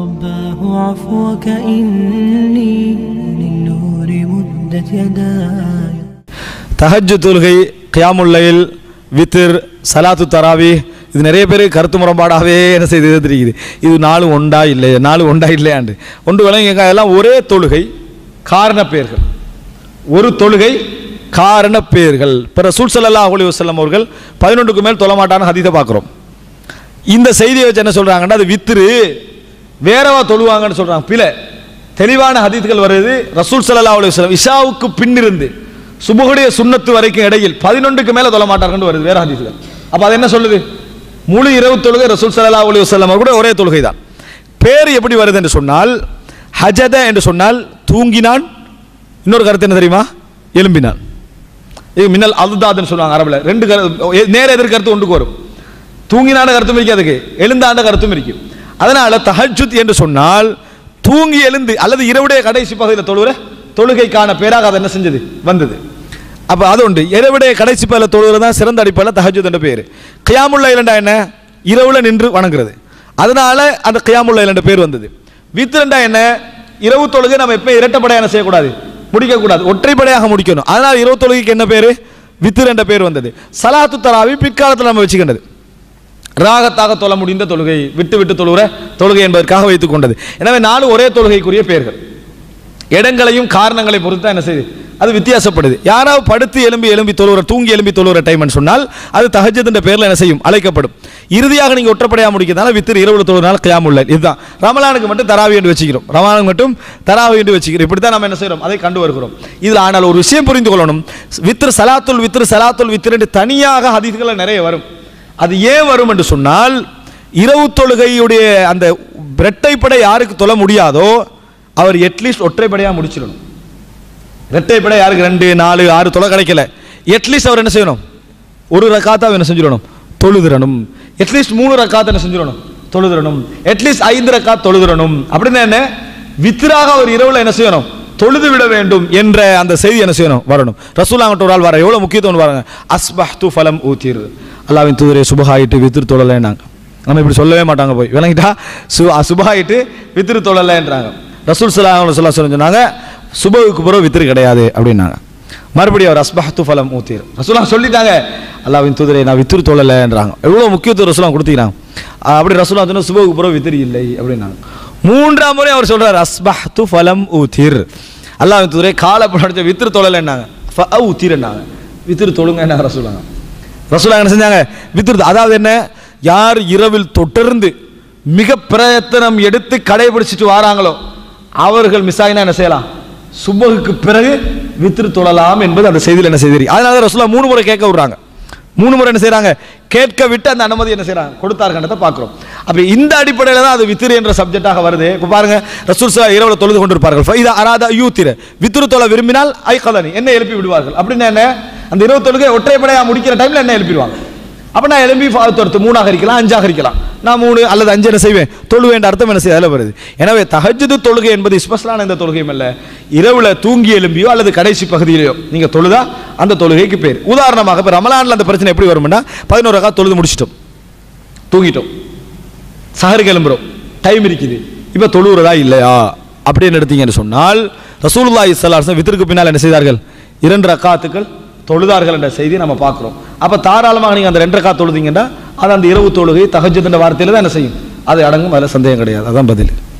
رباه عفوك إني للنور مدت يداي தஹஜ்ஜு தொழுகை கியாமுல்லைல் வித்திர் சலாத்து தராவி இது நிறைய பேர் கருத்து முரண்பாடாகவே என்ன செய்து தெரியுது இது நாலு ஒண்டா இல்லையா நாலு ஒண்டா இல்லையாண்டு ஒன்று விளங்கி எல்லாம் ஒரே தொழுகை காரண பெயர்கள் ஒரு தொழுகை காரண பெயர்கள் இப்போ ரசூல் ஸல்லல்லாஹு அலைஹி வஸல்லம் அவர்கள் பதினொன்றுக்கு மேல் தொழ மாட்டான்னு ஹதீஸை பார்க்குறோம் இந்த செய்தியை வச்சு என்ன சொல்றாங்கன்னா அது வித்துரு வேறவா தொழுவாங்கன்னு சொல்றாங்க பிழை தெளிவான ஹதீஸ்கள் வருது ரசூல் ஸல்லல்லாஹு அலைஹி வஸல்லம் இஷாவுக்கு பின்னிருந்து சுபுகுடைய சுன்னத்து வரைக்கும் இடையில் பதினொன்றுக்கு மேல தொழ மாட்டார்கள் வருது வேற ஹதீஸ்கள் அப்ப அது என்ன சொல்லுது முழு இரவு தொழுகை ரசூல் ஸல்லல்லாஹு அலைஹி வஸல்லம் கூட ஒரே தொழுகை தான் பேர் எப்படி வருது என்று சொன்னால் ஹஜத என்று சொன்னால் தூங்கினான் இன்னொரு கருத்து என்ன தெரியுமா எலும்பினான் இது மின்னல் அதுதாதுன்னு சொல்லுவாங்க அரபில் ரெண்டு கரு நேர எதிர் கருத்து ஒன்றுக்கு வரும் தூங்கினான கருத்தும் இருக்கு அதுக்கு எழுந்தாண்ட கருத்தும் இருக்கு அதனால தஹஜுத் என்று சொன்னால் தூங்கி எழுந்து அல்லது இரவுடைய கடைசி பகுதியில் தொழுகிற தொழுகைக்கான பேராக அது என்ன செஞ்சது வந்தது அப்போ அது உண்டு இரவுடைய கடைசி பகுதியில் தொழுகிறது தான் சிறந்த அடிப்படையில் தஹஜுத் என்ற பேர் கியாமுல்ல இல்லைண்டா என்ன இரவுல நின்று வணங்குறது அதனால அந்த கியாமுல்ல என்ற பேர் வந்தது வித்ரண்டா என்ன இரவு தொழுகை நம்ம எப்போ இரட்டப்படையாக என்ன செய்யக்கூடாது முடிக்கக்கூடாது ஒற்றைப்படையாக முடிக்கணும் அதனால் இரவு தொழுகைக்கு என்ன பேர் வித்திர் என்ற பேர் வந்தது சலாத்து தராவி பிற்காலத்தில் நம்ம வச்சுக்கின்றது ராகத்தாக தொழ முடிந்த தொழுகை விட்டு விட்டு தொழுகிற தொழுகை என்பதற்காக வைத்துக் கொண்டது எனவே நாலு ஒரே தொழுகைக்குரிய பெயர்கள் இடங்களையும் காரணங்களை பொறுத்து தான் என்ன செய்யுது அது வித்தியாசப்படுது யாராவது படுத்து எலும்பி எலும்பி தொழுகிற தூங்கி எலும்பி தொழுகிற டைம்னு சொன்னால் அது தஹஜத் என்ற பேரில் என்ன செய்யும் அழைக்கப்படும் இறுதியாக நீங்கள் ஒற்றப்படையாக முடிக்கிறதால வித்திரு இரவுல தொழுனால கியாமுல்ல இதுதான் ரமலானுக்கு மட்டும் தராவி என்று வச்சுக்கிறோம் ரமலானுக்கு மட்டும் தராவி என்று வச்சுக்கிறோம் இப்படி தான் நம்ம என்ன செய்கிறோம் அதை கண்டு வருகிறோம் இதில் ஆனால் ஒரு விஷயம் புரிந்து கொள்ளணும் வித்திரு சலாத்துல் வித்திரு சலாத்துல் வித்திரு என்று தனியாக ஹதீஸ்கள் நிறைய வரும் அது ஏன் வரும் என்று சொன்னால் இரவு தொழுகையுடைய அந்த இரட்டைப்படை யாருக்கு தொழ முடியாதோ அவர் அட்லீஸ்ட் ஒற்றைப்படையாக முடிச்சிடணும் இரட்டைப்படை யாருக்கு ரெண்டு நாலு ஆறு தொலை கிடைக்கல அட்லீஸ்ட் அவர் என்ன செய்யணும் ஒரு ரக்காத்தா அவர் என்ன செஞ்சிடணும் தொழுதிரணும் அட்லீஸ்ட் மூணு ரக்காத்த என்ன செஞ்சிடணும் தொழுதிரணும் அட்லீஸ்ட் ஐந்து ரக்காத் தொழுதிரணும் அப்படின்னு என்ன வித்திராக அவர் இரவுல என்ன செய்யணும் தொழுது விட வேண்டும் என்ற அந்த செய்தி என்ன செய்யணும் வரணும் ரசூலாங்கிட்ட ஒரு ஆள் வர எவ்வளவு முக்கியத்துவம் வராங்க அஸ்பஹ் து ஃபலம் ஊத்திர் அல்லாவின் தூதரை சுபஹாயிட்டு வித்திரு தொழலைன்னாங்க நம்ம இப்படி சொல்லவே மாட்டாங்க போய் விளங்கிட்டா சு சுபஹாயிட்டு வித்திரு தொழலைன்றாங்க ரசூல் சலாஹ் சொல்ல சொன்னாங்க சுபவுக்கு பிறகு வித்திரு கிடையாது அப்படின்னாங்க மறுபடியும் அவர் அஸ்பஹத்து ஃபலம் ஊத்தீர் ரசூலா சொல்லிட்டாங்க அல்லாவின் தூதரை நான் வித்திரு தொழலைன்றாங்க எவ்வளோ முக்கியத்துவம் ரசூலா கொடுத்தீங்க அப்படி ரசூலா சொன்னா சுபவுக்கு பிறகு வித்திரு இல்லை அப்படின்னாங்க மூன்றாம் முறை அவர் சொல்றாரு அஸ்பஹத்து ஃபலம் ஊத்தீர் அல்லாவின் தூதரை காலை படைச்ச வித்திரு தொழலைன்னாங்க ஃப ஊத்தீர்னாங்க வித்திரு தொழுங்க என்ன ரசூலாங்க ரசூலா என்ன செஞ்சாங்க வித்திரு அதாவது என்ன யார் இரவில் தொடர்ந்து மிக பிரயத்தனம் எடுத்து கடைபிடிச்சிட்டு வராங்களோ அவர்கள் மிஸ் ஆகினா என்ன செய்யலாம் சுபகுக்கு பிறகு வித்திரு தொழலாம் என்பது அந்த செய்தியில் என்ன செய்தி அதனால தான் ரசூலா மூணு முறை கேட்க விடுறாங்க மூணு முறை என்ன செய்றாங்க கேட்க விட்டு அந்த அனுமதி என்ன செய்றாங்க கொடுத்தார்கள்ன்றதை பார்க்குறோம் அப்ப இந்த அடிப்படையில் தான் அது வித்திரு என்ற சப்ஜெக்டாக வருது இப்போ பாருங்க ரசூல் சலா இரவுல தொழுது கொண்டிருப்பார்கள் ஃபைதா அராதா யூத்திர வித்திரு தொழ விரும்பினால் ஐ கலனி என்ன எழுப்பி விடுவார்கள் அப்படின்னா என்ன அந்த இரவு தொழுகை ஒற்றைப்படையாக முடிக்கிற டைம்ல என்ன எழுப்பிடுவாங்க அப்போ நான் எலும்பி தொடுத்து மூணாக இருக்கலாம் அஞ்சாக இருக்கலாம் நான் மூணு அல்லது அஞ்சு என்ன செய்வேன் தொழுவேன் அர்த்தம் என்ன செய்ய அதில் வருது எனவே தஹஜ்ஜுது தொழுகை என்பது ஸ்பெஷலான இந்த தொழுகையும் அல்ல இரவுல தூங்கி எலும்பியோ அல்லது கடைசி பகுதியிலையோ நீங்க தொழுதா அந்த தொழுகைக்கு பேர் உதாரணமாக இப்போ ரமலான்ல அந்த பிரச்சனை எப்படி வரும்னா பதினோரு ரகா தொழுது முடிச்சிட்டோம் தூங்கிட்டோம் சஹருக்கு எழும்புறோம் டைம் இருக்குது இப்போ தொழுகிறதா இல்லையா அப்படின்னு எடுத்தீங்கன்னு சொன்னால் ரசூலுல்லாஹி ஸல்லல்லாஹு அலைஹி வஸல்லம் வித்திற்கு பின்னால் என்ன செய்தார்கள் இரண்டு ரக்காத்துக்கள் தொழுதார்கள் என்ற செய்தி நம்ம பார்க்குறோம் அப்போ தாராளமாக நீங்கள் அந்த ரெண்டு ரக்கா தொழுதீங்கன்னா அது அந்த இரவு தொழுகை தஹஜ்ஜுத் என்ற வார்த்தையில் தான் என்ன செய்யும் அது அடங்கும் அதில் சந்தேகம் கிடையாது அதான் பதில்